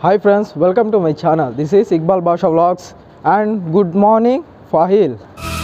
Hi friends, welcome to my channel. This is Iqbal Basha Vlogs and good morning Fahil.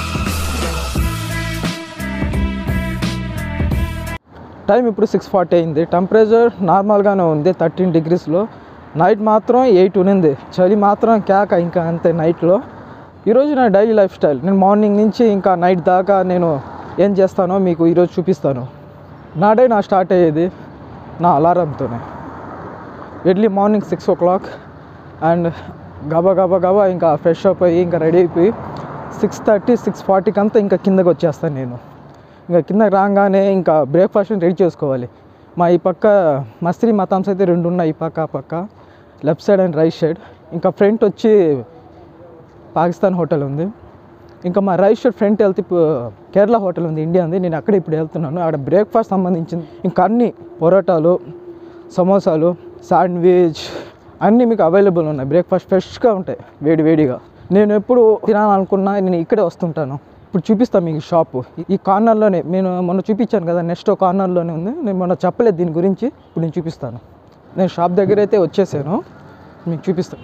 Time ఇప్పుడు six forty అయింది temperature నార్మల్గానే ఉంది thirteen డిగ్రీస్లో night మాత్రం eight ఉన్నింది చలి మాత్రం కేక ఇంకా అంతే నైట్లో ఈరోజు నా డైలీ లైఫ్ స్టైల్ నేను మార్నింగ్ నుంచి ఇంకా నైట్ దాకా నేను ఏం చేస్తానో మీకు ఈరోజు చూపిస్తాను నా డే నా స్టార్ట్ అయ్యేది నా అలారంతోనే early morning six o'clock and గబా గబా గబా ఇంకా ఫ్రెష్ అప్ అయ్యి ఇంకా రెడీ అయిపోయి సిక్స్ థర్టీ సిక్స్ ఫార్టీకి అంతా ఇంకా కిందకి వచ్చేస్తాను నేను ఇంకా కిందకి రాగానే ఇంకా బ్రేక్ఫాస్ట్ రెడీ చేసుకోవాలి మా ఈ పక్క మస్త్రి మతాంస్ అయితే రెండు ఉన్నాయి ఈ పక్క ఆ పక్క left side and right side ఇంకా ఫ్రంట్ వచ్చి పాకిస్తాన్ హోటల్ ఉంది ఇంకా మా రైట్ సైడ్ ఫ్రంట్ వెళ్తే ఇప్పుడు కేరళ హోటల్ ఉంది ఇండియా ఉంది నేను అక్కడ ఇప్పుడు వెళ్తున్నాను అక్కడ బ్రేక్ఫాస్ట్ సంబంధించింది ఇంకా అన్ని పొరోటాలు సమోసాలు శాండ్విచ్ అన్నీ మీకు అవైలబుల్ ఉన్నాయి బ్రేక్ఫాస్ట్ ఫ్రెష్గా ఉంటాయి వేడి వేడిగా నేను ఎప్పుడు తినాలనుకున్నా నేను ఇక్కడే వస్తుంటాను ఇప్పుడు చూపిస్తాను మీకు షాపు ఈ కార్నర్లోనే నేను మొన్న చూపించాను కదా నెక్స్ట్ కార్నర్లోనే ఉంది నేను మొన్న చెప్పలేదు దీని గురించి ఇప్పుడు నేను చూపిస్తాను నేను షాప్ దగ్గర అయితే వచ్చేసాను మీకు చూపిస్తాను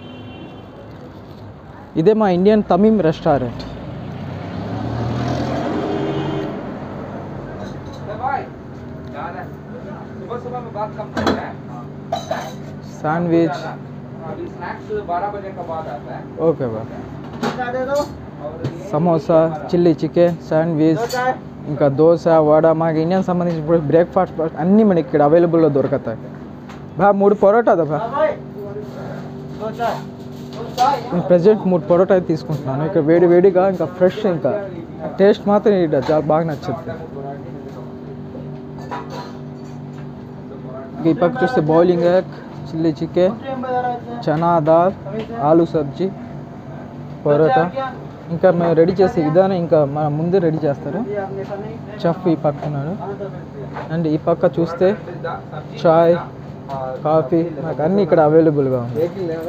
ఇదే మా ఇండియన్ తమీమ్ రెస్టారెంట్ सुबह सुबह में बात कम करते हैं శాండ్విచ్ अभी स्नैक्स बारह बजे के बाद आता है ఓకే బా సమోసా చిల్లీ చికెన్ శాండ్విచ్ ఇంకా దోశ వడ మాకు ఇండియన్ సంబంధించి ఇప్పుడు బ్రేక్ఫాస్ట్ అన్నీ మనకి ఇక్కడ అవైలబుల్లో దొరుకుతాయి బా మూడు పొరోటా బా నేను ప్రజెంట్ మూడు పొరోటా అయితే తీసుకుంటున్నాను ఇక్కడ వేడి వేడిగా ఇంకా ఫ్రెష్ ఇంకా టేస్ట్ మాత్రం ఇక్కడ చాలా బాగా నచ్చుతుంది ఇంకా ఈ పక్క చూస్తే bowling egg chilli chicken chana dal aloo sabzi parotta ఇంకా మేము రెడీ చేసే విధానం ఇంకా మన ముందే రెడీ చేస్తారు చెఫ్ ఈ పక్క ఉన్నాడు అండ్ ఈ పక్క చూస్తే చాయ్ కాఫీ నాకు అన్నీ ఇక్కడ అవైలబుల్గా ఉంది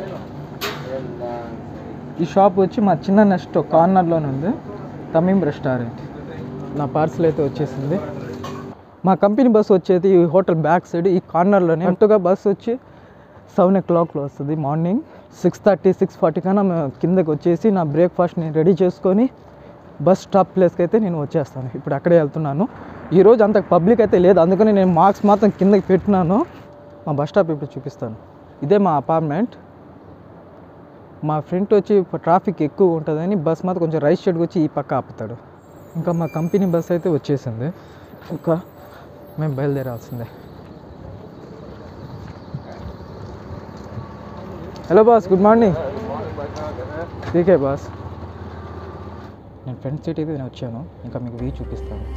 ఈ షాప్ వచ్చి మా చిన్న నెక్స్ట్ కార్నర్లోనే ఉంది తమీం రెస్టారెంట్ నా పార్సల్ అయితే వచ్చేసింది మా కంపెనీ బస్ వచ్చేది ఈ హోటల్ బ్యాక్ సైడ్ ఈ కార్నర్లోనే అంటుగా బస్ వచ్చి సెవెన్ ఓ క్లాక్లో వస్తుంది morning six thirty six forty కన్నా మేము కిందకి వచ్చేసి నా బ్రేక్ఫాస్ట్ని రెడీ చేసుకొని బస్ స్టాప్ ప్లేస్కి అయితే నేను వచ్చేస్తాను ఇప్పుడు అక్కడే వెళ్తున్నాను ఈరోజు అంత పబ్లిక్ అయితే లేదు అందుకని నేను మార్క్స్ మాత్రం కిందకి పెట్టినాను మా బస్ స్టాప్ ఇప్పుడు చూపిస్తాను ఇదే మా అపార్ట్మెంట్ మా ఫ్రెండ్ వచ్చి ట్రాఫిక్ ఎక్కువ ఉంటుందని బస్ మాత్రం కొంచెం రైట్ సైడ్కి వచ్చి ఈ పక్క ఆపుతాడు ఇంకా మా కంపెనీ బస్ అయితే వచ్చేసింది ఇంకా మేము బయలుదేరాల్సిందే హలో బాస్ గుడ్ మార్నింగ్ ఠీకే బాస్ నేను ఫ్రంట్ సీట్ అయితే నేను వచ్చాను ఇంకా మీకు వ్యూ చూపిస్తాను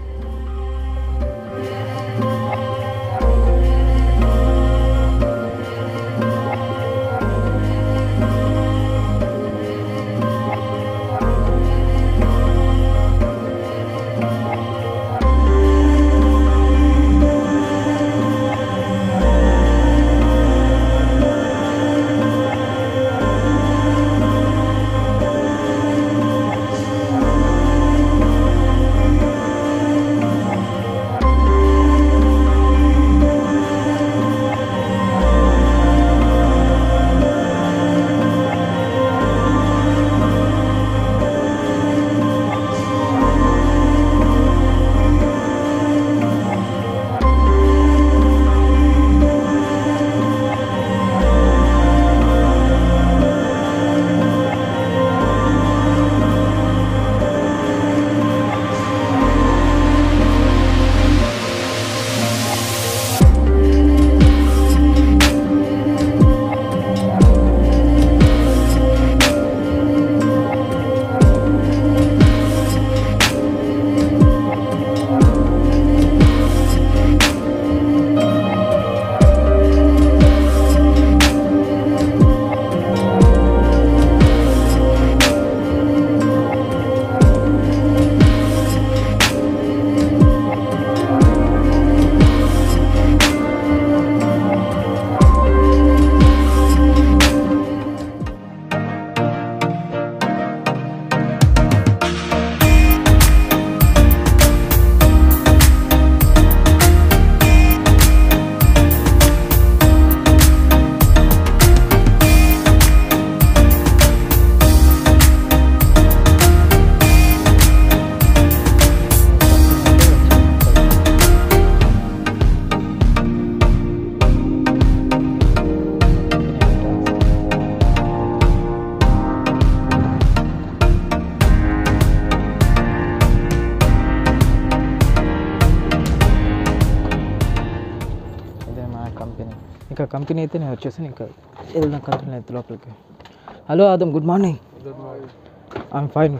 కంపెనీ అయితే నేను వచ్చేసాను ఇంకా వెళ్దాం కంపెనీ అయితే లోపలికి hello Adam good morning I'm fine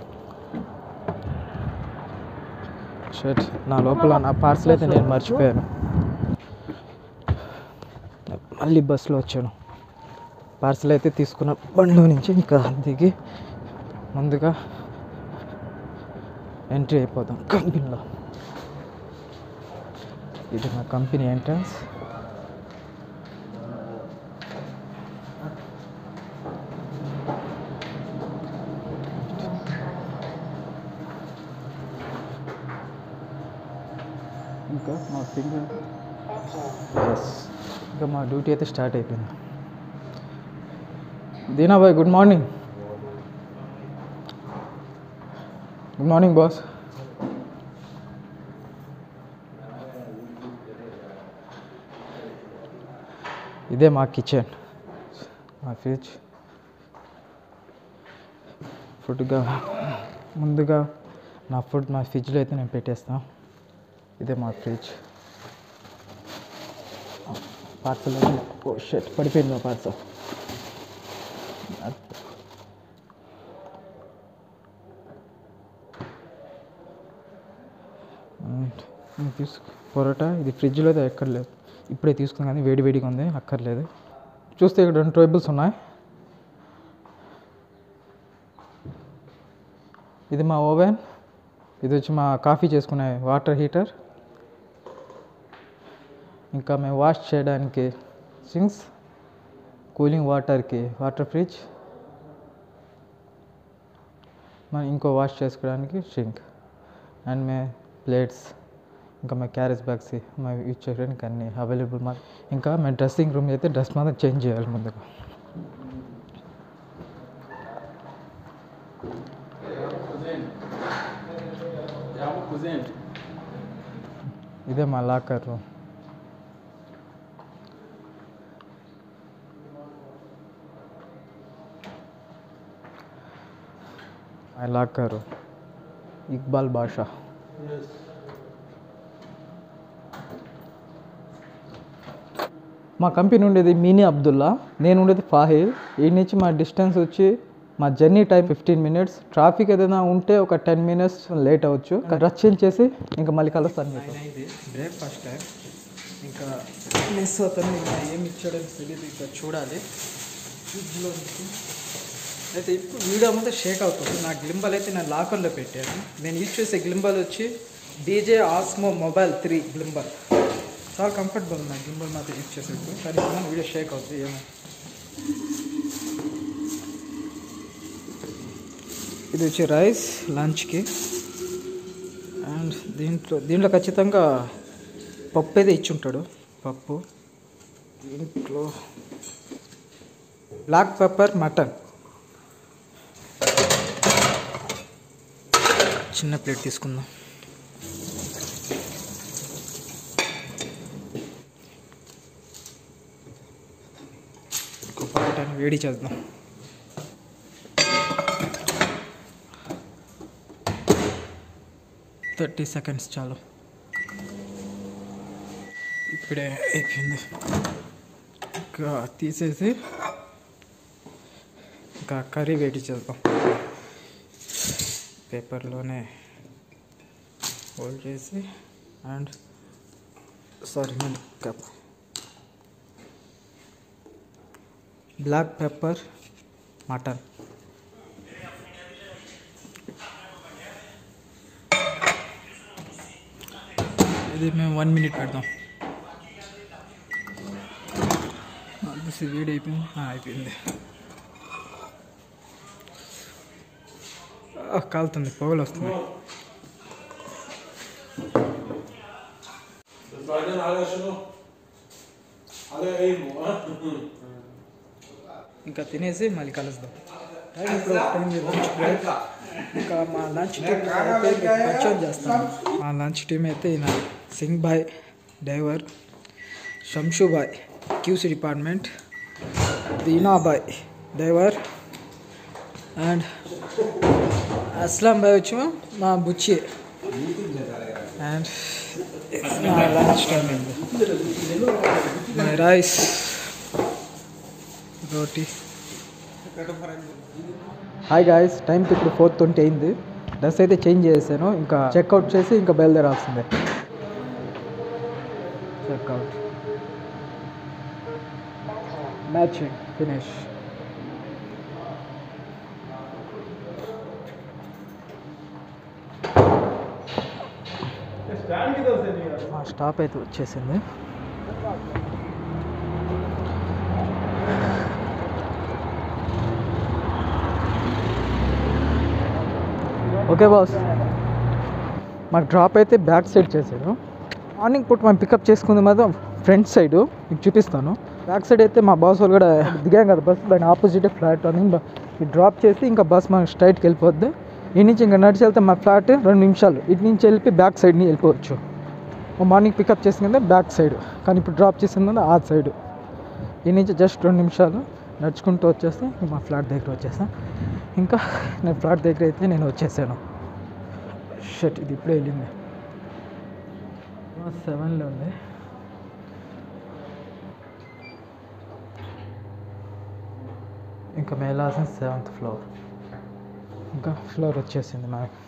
shirt నా లోపల నా పార్సల్ అయితే నేను మర్చిపోయాను మళ్ళీ బస్సులో వచ్చాను పార్సల్ అయితే తీసుకున్న బండిలో నుంచి ఇంకా దిగి ముందుగా ఎంట్రీ అయిపోతాం కంపెనీలో ఇది మా కంపెనీ ఎంట్రన్స్ ఇంకా మా ఫింగర్ ఎస్ ఇంకా మా డ్యూటీ అయితే స్టార్ట్ అయిపోయింది Dinabhai good morning good morning boss ఇదే మా కిచెన్ మా ఫ్రిడ్జ్ ఫుడ్గా ముందుగా నా ఫుడ్ మా ఫ్రిడ్జ్లో అయితే నేను పెట్టేస్తాను ఇదే మా ఫ్రిడ్జ్ పార్సల్ ఓ షర్ట్ పడిపోయింది మా పార్సల్ తీసుకు పొరోటా ఇది ఫ్రిడ్జ్లో అయితే ఎక్కర్లేదు ఇప్పుడే తీసుకున్నాను కానీ వేడి వేడిగా ఉంది అక్కర్లేదు చూస్తే ఇక్కడ రెండు టేబుల్స్ ఉన్నాయి ఇది మా ఓవెన్ ఇది వచ్చి మా కాఫీ చేసుకునే వాటర్ హీటర్ ఇంకా మేము వాష్ చేయడానికి సింక్స్ కూలింగ్ వాటర్కి వాటర్ ఫ్రిడ్జ్ మనం ఇంకో వాష్ చేసుకోవడానికి షింక్ అండ్ మే ప్లేట్స్ ఇంకా మా క్యారేజ్ బ్యాగ్స్ మా యూజ్ చేయడానికి అన్నీ అవైలబుల్ మా ఇంకా మేము డ్రెస్సింగ్ రూమ్ అయితే డ్రెస్ మాత్రం చేంజ్ చేయాలి ముందుగా ఇదే మా locker room my locker Iqbal Basha మా కంపెనీ ఉండేది మినీ అబ్దుల్లా నేను ఉండేది ఫాహిల్ ఈ నుంచి మా డిస్టెన్స్ వచ్చి మా journey time fifteen minutes traffic ఏదైనా ఉంటే ఒక టెన్ మినిట్స్ లేట్ అవ్వచ్చు రచ్ చేసి ఇంకా మళ్ళీ కలుస్తాను మీకు బ్రేక్ఫాస్ట్ టైం ఇంకా మిస్ అతను ఇంకా ఏమి ఇచ్చాడో తెలియదు ఇంకా చూడాలి ఫ్రిడ్జ్లో నుంచి అయితే ఇప్పుడు వీడియో అంతా షేక్ అవుతుంది నా గ్లింబల్ అయితే నేను లాకర్లో పెట్టాను నేను యూజ్ చేసే గ్లింబల్ వచ్చి DJ Osmo mobile three gimbal చాలా కంఫర్టబుల్ ఉంది నా గ్లింబల్ మాత్రం యూజ్ చేసేది కానీ ఇప్పుడు వీడియో షేక్ అవుతుంది ఏమో ఇది వచ్చి రైస్ లంచ్కి అండ్ దీంట్లో దీంట్లో ఖచ్చితంగా పప్పు అయితే ఇచ్చి ఉంటాడు పప్పు దీంట్లో బ్లాక్ పెప్పర్ మటన్ చిన్న ప్లేట్ తీసుకుందాం ఇంకో పొటాటోని వేడి చేద్దాం థర్టీ సెకండ్స్ చాలు ఇప్పుడే అయిపోయింది ఇంకా తీసేసి ఇంకా కర్రీ వేడి చేద్దాం పేపర్లోనే హోల్డ్ చేసి అండ్ సారీ నేను కప్ బ్లాక్ పెప్పర్ మటన్ ఇది మేము వన్ మినిట్ పెడదాం దిస్ వేడి అయిపోయింది ఆ, అయిపోయింది ఆ, కాలుతుంది పొగలు వస్తుంది بعدين على شنو؟ على ايمو ها؟ ఇంకా తినేసి మళ్ళీ కలుద్దాం టైం ఇప్పుడు టైం లంచ్ బ్రేక్ ఇంకా మా లంచ్ టీమ్ అయితే మీకు పరిచయం చేస్తాను మా లంచ్ టీమ్ అయితే ఈయన Singh bhai driver Shamshu bhai QC department Dina bhai driver and Aslam bhai వచ్చి మా బుచ్చి అండ్ నా లంచ్ టైం అయింది my rice roti hi guys టైంకి ఇప్పుడు ఫోర్ ట్వంటీ అయింది డ్రెస్ అయితే చేంజ్ చేసాను ఇంకా చెక్అవుట్ చేసి ఇంకా బయలుదేరాల్సిందే చెక్అవుట్ మ్యాచింగ్ ఫినిష్ మా స్టాప్ అయితే వచ్చేసింది ఓకే బాస్ మాకు డ్రాప్ అయితే బ్యాక్ సైడ్ చేశాడు మార్నింగ్ పూట మనం పికప్ చేసుకుంది మాత్రం ఫ్రంట్ సైడ్ మీకు చూపిస్తాను బ్యాక్ సైడ్ అయితే మా బాస్ వాళ్ళు కూడా దిగాం కదా బస్ దాని ఆపోజిటే ఫ్లాట్ ఉంది మీరు డ్రాప్ చేసి ఇంకా బస్ మనకి స్ట్రైట్కి వెళ్ళిపోద్ది ఈ నుంచి ఇంకా నడిచి వెళ్తే మా ఫ్లాట్ రెండు నిమిషాలు ఇటు నుంచి వెళ్ళి బ్యాక్ సైడ్ని వెళ్ళిపోవచ్చు మార్నింగ్ పికప్ చేసింది బ్యాక్ సైడ్ కానీ ఇప్పుడు డ్రాప్ చేసింది ఆ సైడ్ ఈ నుంచి జస్ట్ రెండు నిమిషాలు నడుచుకుంటూ వచ్చేస్తే ఇంక మా ఫ్లాట్ దగ్గర వచ్చేస్తాను ఇంకా నేను ఫ్లాట్ దగ్గర అయితే నేను వచ్చేసాను షర్ట్ ఇది ఇప్పుడే వెళ్ళింది సెవెన్లో ఉంది ఇంకా మేలాల్సిన సెవెంత్ ఫ్లోర్ ఇంకా ఫ్లోర్ వచ్చేసింది మనకు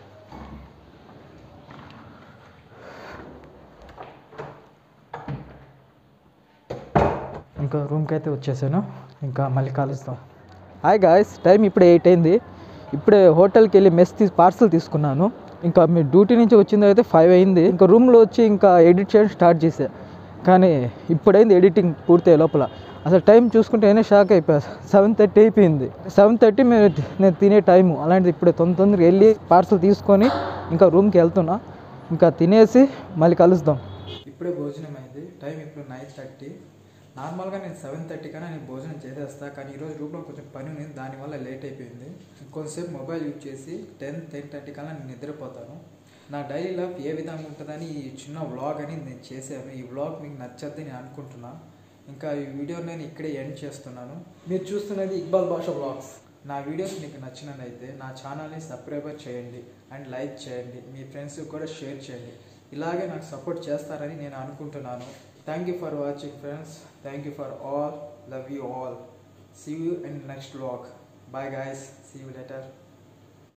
ఇంకా రూమ్కి అయితే వచ్చేసాను ఇంకా మళ్ళీ కలుస్తాం హాయ్ గాయస్ టైం ఇప్పుడే ఎయిట్ అయింది ఇప్పుడే హోటల్కి వెళ్ళి మెస్ తీసి పార్సల్ తీసుకున్నాను ఇంకా మీ డ్యూటీ నుంచి వచ్చింది అయితే ఫైవ్ అయింది ఇంకా రూమ్లో వచ్చి ఇంకా ఎడిట్ చేయడం స్టార్ట్ చేసా కానీ ఇప్పుడైంది ఎడిటింగ్ పూర్తయ్యే లోపల అసలు టైం చూసుకుంటే నేనే షాక్ అయిపోయా సెవెన్ థర్టీ అయిపోయింది సెవెన్ థర్టీ మేము నేను తినే టైము అలాంటిది ఇప్పుడే తొందర తొందరగా వెళ్ళి పార్సల్ తీసుకొని ఇంకా రూమ్కి వెళ్తున్నా ఇంకా తినేసి మళ్ళీ కలుద్దాం ఇప్పుడే భోజనం అయింది టైం ఇప్పుడు నైన్ థర్టీ నార్మల్గా నేను సెవెన్ థర్టీ కన్నా నేను భోజనం చేసేస్తా కానీ ఈరోజు రూమ్లో కొంచెం పని ఉంది దానివల్ల లేట్ అయిపోయింది కొంతసేపు మొబైల్ యూజ్ చేసి టెన్ టెన్ థర్టీ కన్నా నేను నిద్రపోతాను నా డైలీ లైఫ్ ఏ విధంగా ఉంటుందని ఈ చిన్న వ్లాగ్ అని నేను చేశాను ఈ వ్లాగ్ మీకు నచ్చద్ది నేను అనుకుంటున్నా ఇంకా ఈ వీడియో నేను ఇక్కడే ఎండ్ చేస్తున్నాను మీరు చూస్తున్నది ఇక్బాల్ భాష వ్లాగ్స్ నా వీడియోస్ మీకు నచ్చినట్లయితే నా ఛానల్ని సబ్స్క్రైబర్ చేయండి అండ్ లైక్ చేయండి మీ ఫ్రెండ్స్కి కూడా షేర్ చేయండి ఇలాగే నాకు సపోర్ట్ చేస్తారని నేను అనుకుంటున్నాను thank you for watching friends thank you for all love you all see you in next vlog bye guys see you letter